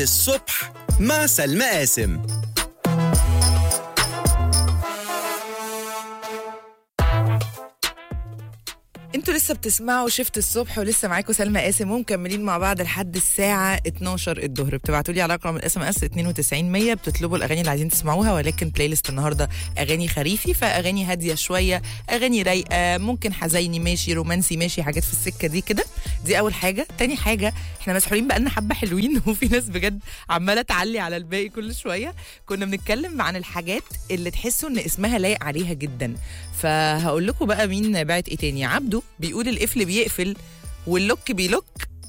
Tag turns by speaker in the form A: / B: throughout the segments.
A: الصبح مع سلمى قاسم
B: انتوا لسه بتسمعوا شفت الصبح ولسه معاكم سلمى قاسم ومكملين مع بعض لحد الساعه 12 الظهر بتبعتوا لي على رقم الاس ام اس 92 100 بتطلبوا الاغاني اللي عايزين تسمعوها ولكن بلاي ليست النهارده اغاني خريفي فاغاني هاديه شويه اغاني رايقه ممكن حزيني ماشي رومانسي ماشي حاجات في السكه دي كده دي اول حاجه تاني حاجه احنا مسحولين بقالنا حبه حلوين وفي ناس بجد عماله تعلي على الباقي كل شويه كنا بنتكلم عن الحاجات اللي تحسوا ان اسمها لايق عليها جدا فهقول لكم بقى مين باعت ايه تاني عبده بيقول القفل بيقفل واللوك بيلوك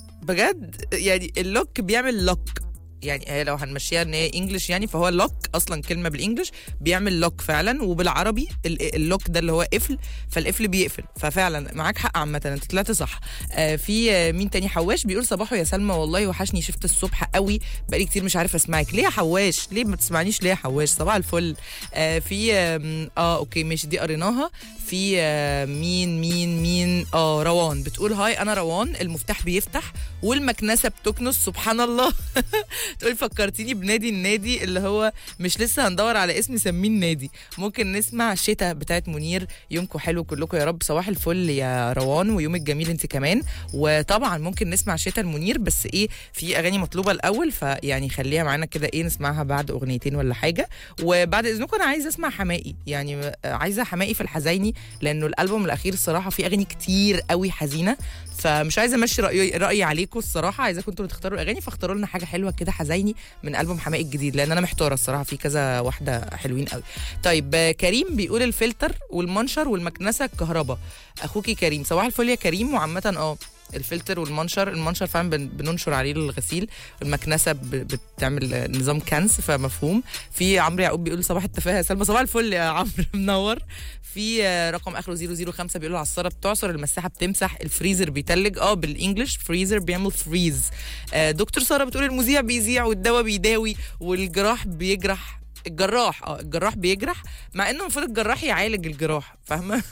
B: بجد يعني اللوك بيعمل لوك يعني هي لو هنمشيها ان هي انجلش يعني فهو لوك اصلا كلمه بالانجلش بيعمل لوك فعلا وبالعربي ال- اللوك ده اللي هو قفل فالقفل بيقفل ففعلا معاك حق عامه انت طلعت صح آه في آه مين تاني حواش بيقول صباحو يا سلمى والله وحشني شفت الصبح قوي بقالي كتير مش عارف اسمعك ليه يا حواش ليه ما تسمعنيش ليه يا حواش صباح الفل آه في آم، اه اوكي ماشي دي قريناها في آه مين مين مين اه روان بتقول هاي انا روان المفتاح بيفتح والمكنسه بتكنس سبحان الله تقول فكرتيني بنادي النادي اللي هو مش لسه هندور على اسم سميه النادي ممكن نسمع شتا بتاعت منير يومكم حلو كلكم يا رب صباح الفل يا روان ويومك جميل انت كمان وطبعا ممكن نسمع شتا المنير بس ايه في اغاني مطلوبه الاول فيعني خليها معانا كده ايه نسمعها بعد اغنيتين ولا حاجه وبعد اذنكم انا عايزه اسمع حمائي يعني عايزه حمائي في الحزيني لانه الالبوم الاخير الصراحه فيه اغاني كتير قوي حزينه فمش عايزه امشي رايي رايي عليكم الصراحه عايزاكم انتوا اللي تختاروا الاغاني فاختاروا لنا حاجه حلوه كده حزيني من البوم حمائي الجديد لان انا محتاره الصراحه في كذا واحده حلوين قوي طيب آه، كريم بيقول الفلتر والمنشر والمكنسه الكهرباء اخوكي كريم صباح الفل يا كريم وعامه اه الفلتر والمنشر المنشر فعلا بن- بننشر عليه الغسيل المكنسه ب- بتعمل آه، نظام كنس فمفهوم في عمرو يعقوب بيقول صباح التفاهه يا سلمى صباح الفل يا عمرو منور في آه، رقم اخره 005 بيقول العصاره بتعصر المساحه بتمسح الفريزر بيتلج اه بالانجلش فريزر بيعمل فريز آه، دكتور ساره بتقول المذيع بيذيع والدواء بيداوي والجراح بيجرح الجراح اه الجراح بيجرح مع انه المفروض الجراح يعالج الجراح فاهمه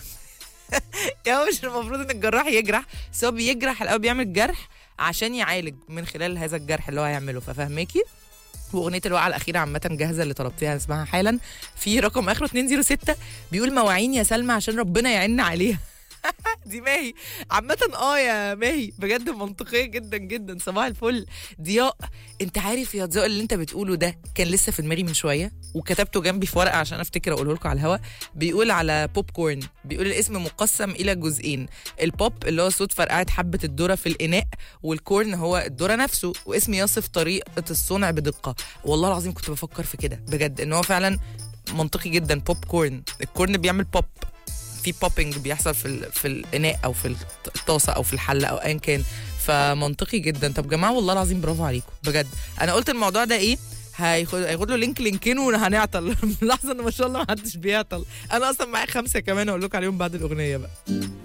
B: يا مش المفروض ان الجراح يجرح بس هو بيجرح الاول بيعمل جرح عشان يعالج من خلال هذا الجرح اللي هو هيعمله ففهماكي واغنيه الوقعه الاخيره عامه جاهزه اللي طلبتيها نسمعها حالا في رقم اخره 206 بيقول مواعين يا سلمى عشان ربنا يعيننا عليها دي ماهي عامة اه يا ماهي بجد منطقية جدا جدا صباح الفل ضياء انت عارف يا ضياء اللي انت بتقوله ده كان لسه في دماغي من شوية وكتبته جنبي في ورقة عشان افتكر اقوله لكم على الهوا بيقول على بوب كورن بيقول الاسم مقسم الى جزئين البوب اللي هو صوت فرقعة حبة الذرة في الاناء والكورن هو الذرة نفسه واسم يصف طريقة الصنع بدقة والله العظيم كنت بفكر في كده بجد ان هو فعلا منطقي جدا بوب كورن الكورن بيعمل بوب في بوبينج بيحصل في ال- في الاناء او في الطاسه او في الحله او ايا كان فمنطقي جدا طب جماعه والله العظيم برافو عليكم بجد انا قلت الموضوع ده ايه هياخد هياخد له لينك لينكين وهنعطل ملاحظه ان ما شاء الله ما حدش بيعطل انا اصلا معايا خمسه كمان اقول لكم عليهم بعد الاغنيه بقى